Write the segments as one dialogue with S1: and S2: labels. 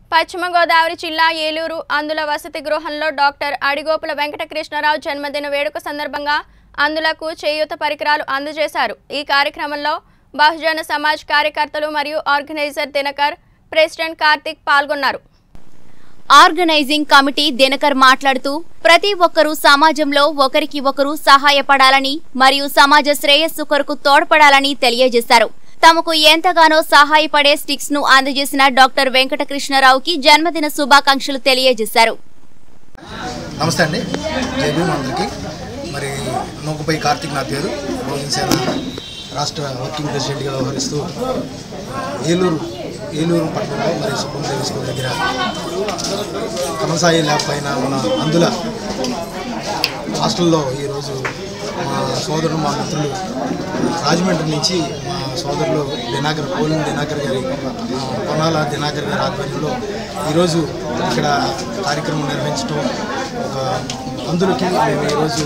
S1: పశ్చిమ గోదావరి జిల్లా ఏలూరు అందుల వసతి గృహంలో డాక్టర్ అడిగోపుల వెంకటకృష్ణరావు జన్మదిన వేడుక సందర్భంగా అందులకు చేయూత పరికరాలు అందజేశారు ఈ కార్యక్రమంలో బహుజన సమాజ్ కార్యకర్తలు మరియు ఆర్గనైజర్ దినకర్ ప్రెసిడెంట్ కార్తిక్ పాల్గొన్నారు
S2: ఆర్గనైజింగ్ కమిటీ దినకర్ మాట్లాడుతూ ప్రతి ఒక్కరూ సమాజంలో ఒకరికి ఒకరు సహాయపడాలని మరియు సమాజ శ్రేయస్సు కొరకు తోడ్పడాలని తెలియజేశారు తమకు ఎంతగానో సహాయపడే స్టిక్స్ ను అందజేసిన డాక్టర్ వెంకటకృష్ణరావుకి జన్మదిన శుభాకాంక్షలు తెలియజేశారు
S3: నమస్తే అండి జై భీమ్ అందరికీ మరి నూకపై కార్తీక్ నా పేరు బహుజన సేన రాష్ట్ర వర్కింగ్ ప్రెసిడెంట్గా వ్యవహరిస్తూ ఏలూరు ఏలూరు పట్టణంలో మరి సుబ్రహ్మణ్య స్కూల్ దగ్గర కమసాయి ల్యాబ్ పైన ఉన్న అందుల హాస్టల్లో ఈరోజు మా సోదరుడు మా మిత్రులు రాజమండ్రి నుంచి మా సోదరులు దినాకర్ పోలింగ్ దినాకర్ గారి ఆ, పొన్నాల దినాకర్ గారి ఆధ్వర్యంలో ఈరోజు ఇక్కడ కార్యక్రమం నిర్వహించడం ఒక అందులకి మేము ఈరోజు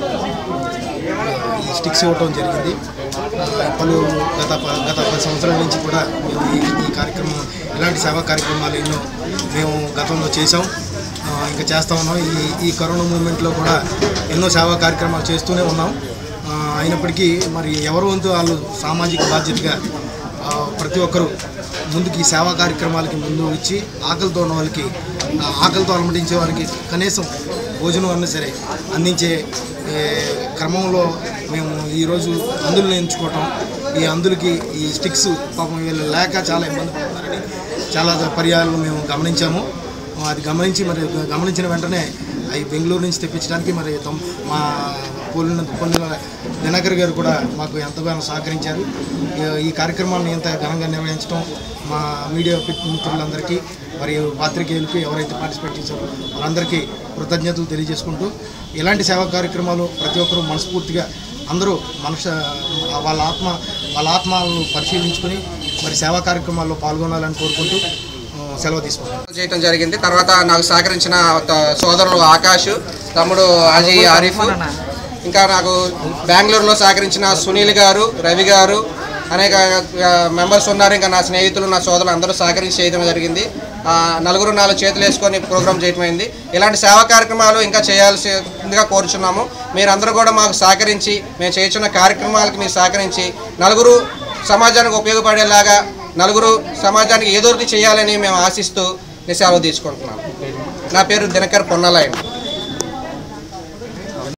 S3: ఈ స్టిక్స్ ఇవ్వటం జరిగింది ఆ, పలు గత ప- గత పది సంవత్సరాల నుంచి కూడా మేము ఈ ఈ కార్యక్రమం ఇలాంటి సేవా కార్యక్రమాలు ఎన్నో మేము గతంలో చేసాం ఆ, ఇంకా చేస్తూ ఉన్నాం ఈ ఈ కరోనా మూమెంట్లో కూడా ఎన్నో సేవా కార్యక్రమాలు చేస్తూనే ఉన్నాం ఆ, అయినప్పటికీ మరి ఎవరు వంతు వాళ్ళు సామాజిక బాధ్యతగా ఆ, ప్రతి ఒక్కరూ ముందుకు ఈ సేవా కార్యక్రమాలకి ముందు ఇచ్చి ఆకలితో ఉన్న వాళ్ళకి ఆ, ఆకలితో అలమటించే వారికి కనీసం భోజనం అన్నా సరే అందించే ఏ, క్రమంలో మేము ఈరోజు అందులను ఎంచుకోవటం ఈ అందులకి ఈ స్టిక్స్ పాపం వీళ్ళు లేక చాలా ఇబ్బంది పడుతున్నారని చాలా పర్యాలు మేము గమనించాము అది గమనించి మరి గమనించిన వెంటనే అవి బెంగళూరు నుంచి తెప్పించడానికి మరి తొమ్- మా పోలిన పొందిన దినకర్ గారు కూడా మాకు ఎంతగానో సహకరించారు ఈ- ఈ కార్యక్రమాన్ని ఎంత ఘనంగా నిర్వహించడం మా మీడియా పిత్- మిత్రులందరికీ మరియు పాత్రికేయులకి ఎవరైతే పార్టిసిపేట్ చేశారో వాళ్ళందరికీ కృతజ్ఞతలు తెలియజేసుకుంటూ ఇలాంటి సేవా కార్యక్రమాలు ప్రతి ఒక్కరూ మనస్ఫూర్తిగా అందరూ మనస వాళ్ళ ఆత్మ వాళ్ళ ఆత్మలను పరిశీలించుకొని మరి సేవా కార్యక్రమాల్లో పాల్గొనాలని కోరుకుంటూ ఆ, సెలవు తీసుకుంటాం
S4: చేయటం జరిగింది తర్వాత నాకు సహకరించిన త- సోదరులు ఆకాష్ తమ్ముడు అజీ ఆరిఫ్ ఇంకా నాకు బెంగళూరులో సహకరించిన సునీల్ గారు రవి గారు అనేక మెంబర్స్ ఉన్నారు ఇంకా నా స్నేహితులు నా సోదరులు అందరూ సహకరించి చేయడం జరిగింది ఆ, నలుగురు నాలుగు చేతులు వేసుకొని ప్రోగ్రామ్ చేయటం అయింది ఇలాంటి సేవా కార్యక్రమాలు ఇంకా చేయాల్సిందిగా కోరుచున్నాము మీరందరూ కూడా మాకు సహకరించి మేము చేస్తున్న కార్యక్రమాలకు మీరు సహకరించి నలుగురు సమాజానికి ఉపయోగపడేలాగా నలుగురు సమాజానికి ఏదో ఒకటి చేయాలని మేము ఆశిస్తూ నేను సెలవు తీసుకుంటున్నాను నా పేరు దినకర్ పొన్నలాయన్